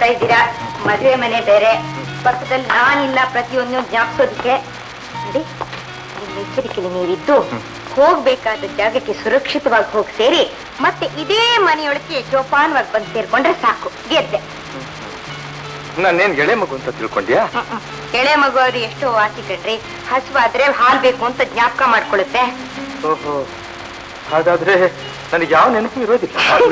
ಬರ್ತಾ ಇದ್ದೀರಾ ಮದುವೆ ಮನೆ ಬೇರೆ ಪಕ್ಕದಲ್ಲಿ ನಾನಿಲ್ಲ ಪ್ರತಿಯೊಂದು ಜ್ಞಾಪಿಸೋದಕ್ಕೆ ನೋಡಿ ನಿಮ್ಮ ಎಚ್ಚರಿಕೆಯಲ್ಲಿ ನೀವಿದ್ದು ಹೋಗ್ಬೇಕಾದ ಜಾಗಕ್ಕೆ ಸುರಕ್ಷಿತವಾಗಿ ಹೋಗಿ ಸೇರಿ ಮತ್ತೆ ಇದೇ ಮನೆಯೊಳಗೆ ಜೋಪಾನವಾಗಿ ಬಂದು ಸೇರ್ಕೊಂಡ್ರೆ ಸಾಕು ಗೆದ್ದೆ ನಾನೇನ್ ಗೆಳೆ ಮಗು ಅಂತ ತಿಳ್ಕೊಂಡ್ಯಾ ಎಳೆ ಮಗು ಅವ್ರು ಎಷ್ಟೋ ವಾಸಿ ಕಣ್ರಿ ಹಸುವಾದ್ರೆ ಹಾಲ್ ಬೇಕು ಅಂತ ಜ್ಞಾಪಕ ಮಾಡ್ಕೊಳ್ಳುತ್ತೆ ಓಹೋ ಹಾಗಾದ್ರೆ ನನಗೆ ಯಾವ ನೆನಪು ಇರೋದಿಲ್ಲ ಅಲ್ಲ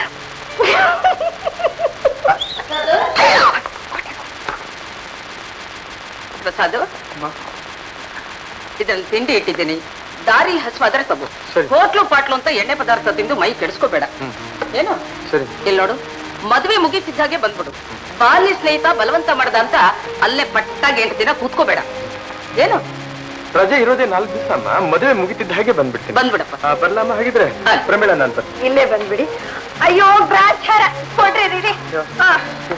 ಪ್ರಸಾದ್ ಇದ್ರಲ್ಲಿ ತಿಂಡಿ ಇಟ್ಟಿದ್ದೀನಿ ದಾರಿ ಹಸುವಾದ್ರೆ ತಗೋ ಸರಿ. ಹೋಟ್ಲು ಪಾಟ್ಲು ಅಂತ ಎಣ್ಣೆ ಪದಾರ್ಥ ತಿಂದು ಮೈ ಕೆಡಿಸ್ಕೋಬೇಡ ಏನು ಸರಿ ಇಲ್ಲಿ ನೋಡು ಮದುವೆ ಮುಗಿಸಿದ್ದಾಗೆ ಬಂದ್ಬಿಡು ಬಾಲ್ಯ ಸ್ನೇಹಿತ ಬಲವಂತ ಮಾಡ್ದ ಅಂತ ಅಲ್ಲೇ ಪಟ್ಟಾಗಿ ಎಂಟು ದಿನ ಕೂತ್ಕೋಬೇಡ ಏನು ರಜೆ ಇರೋದೇ ನಾಲ್ಕು ದಿವಸ ಅಮ್ಮ ಮದುವೆ ಮುಗಿತಿದ್ದ ಹಾಗೆ ಬಂದ್ಬಿಡ್ತೀನಿ ಬಂದ್ಬಿಡಪ್ಪ ಆ, ಬರ್ಲಮ್ಮ ಹಾಗಿದ್ರೆ ಆಯ್ತು. ಪ್ರಮೇಳ ನಂತರ ಇಲ್ಲೇ ಬಂದ್ಬಿಡಿ ಅಯ್ಯೋ ಗ್ರಾಚಾರ ಕೊಡ್ರಿ ರೀ ಹಾ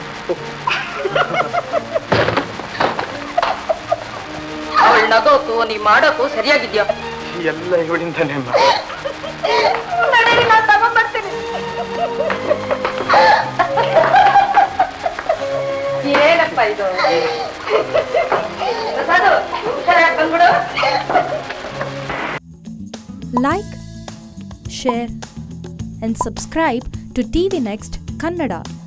ಅವಳು ನಗೋಕು ನೀ ಮಾಡೋಕು ಸರಿಯಾಗಿದ್ಯಾ ಎಲ್ಲ ಇವಳಿಂದಾನೇ ಅಮ್ಮ ನಡೀರಿ ನಾನು ತಗೊಂಡ್ಬರ್ತೀನಿ ಏನಪ್ಪ ಇದು ಪ್ರಸಾದ್ ಹುಷಾರಾಗಿ ಬಂದ್ಬಿಡು like, share, and subscribe to TV Next Kannada.